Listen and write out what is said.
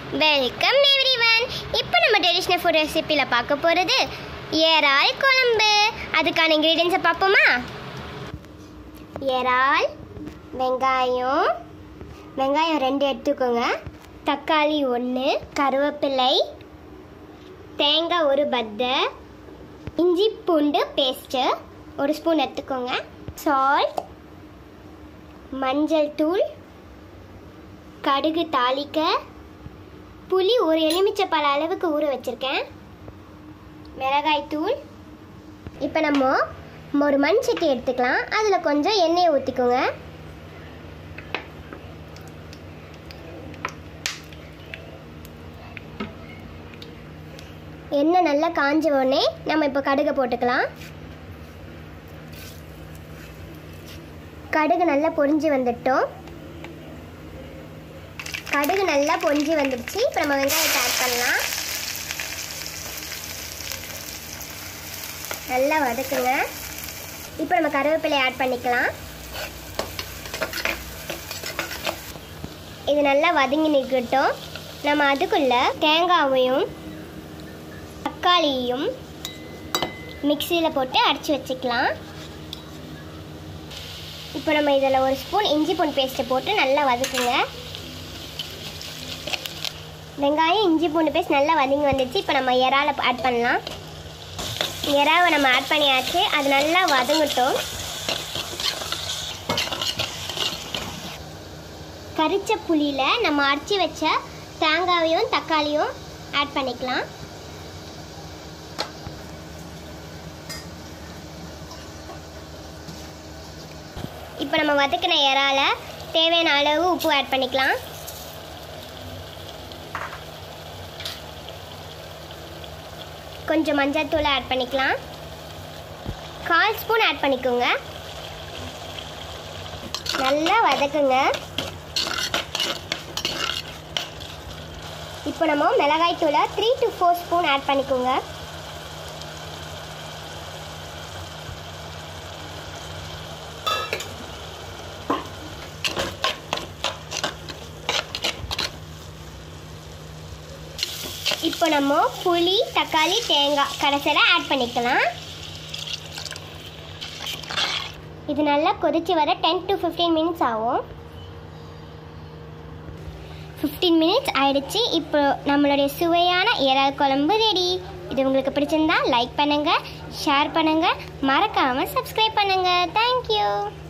welcome everyone இப்போ நம்ம traditional food ரெசிப்பியில் பார்க்க போகிறது ஏறால் குழம்பு அதுக்கான இன்க்ரீடியன்ஸை பார்ப்போமா ஏறால் வெங்காயம் வெங்காயம் ரெண்டு எடுத்துக்கோங்க தக்காளி ஒன்று கருவேப்பிலை தேங்காய் ஒரு பத்தை இஞ்சி பூண்டு பேஸ்ட்டு ஒரு ஸ்பூன் எடுத்துக்கோங்க சால்ட் மஞ்சள் தூள் கடுகு தாளிக்க புளி ஒரு எலுமிச்சை பழ அளவுக்கு ஊற வச்சுருக்கேன் மிளகாய் தூள் இப்போ நம்ம ஒரு மண் சட்டி எடுத்துக்கலாம் அதில் கொஞ்சம் எண்ணெயை ஊற்றிக்கோங்க எண்ணெய் நல்லா காஞ்ச உடனே நம்ம இப்போ கடுகை போட்டுக்கலாம் கடுகு நல்லா பொரிஞ்சு வந்துட்டோம் கடுகு நல்லா பொரிஞ்சு வந்துடுச்சு இப்போ நம்ம வெங்காயத்தை ஆட் பண்ணலாம் நல்லா வதக்குங்க இப்போ நம்ம கருவேப்பிலை ஆட் பண்ணிக்கலாம் இது நல்லா வதங்கி நிற்கட்டும் நம்ம அதுக்குள்ள தேங்காவையும் தக்காளியும் மிக்சியில் போட்டு அரைச்சி வச்சுக்கலாம் இப்போ நம்ம இதில் ஒரு ஸ்பூன் இஞ்சி பூண்டு பேஸ்ட்டை போட்டு நல்லா வதக்குங்க வெங்காயம் இஞ்சி பூண்டு பேஸ்ட் நல்லா வதங்கி வந்துச்சு இப்போ நம்ம இறாலை ஆட் பண்ணலாம் இறாவை நம்ம ஆட் பண்ணியாச்சு அது நல்லா வதங்கட்டும் கரிச்ச புளியில் நம்ம அரைச்சி வச்ச தேங்காவையும் தக்காளியும் ஆட் பண்ணிக்கலாம் இப்போ நம்ம வதக்கின இறால தேவையான அளவு உப்பு ஆட் பண்ணிக்கலாம் கொஞ்சம் மஞ்சள் தூளை ஆட் பண்ணிக்கலாம் கால் ஸ்பூன் ஆட் பண்ணிக்கோங்க நல்லா வதக்குங்க இப்போ நம்ம மிளகாய் தூளை three to four spoon add பண்ணிக்கோங்க இப்போ நம்ம புளி தக்காளி தேங்காய் கடைசியில் ஆட் பண்ணிக்கலாம் இது நல்லா கொதிச்சு வர டென் டு ஃபிஃப்டீன் மினிட்ஸ் ஆகும் ஃபிஃப்டீன் மினிட்ஸ் ஆயிடுச்சு இப்போ நம்மளுடைய சுவையான இறால் குழம்பு ரெடி இது உங்களுக்கு பிடிச்சிருந்தா லைக் பண்ணுங்கள் ஷேர் பண்ணுங்கள் மறக்காமல் சப்ஸ்கிரைப் பண்ணுங்கள் தேங்க்யூ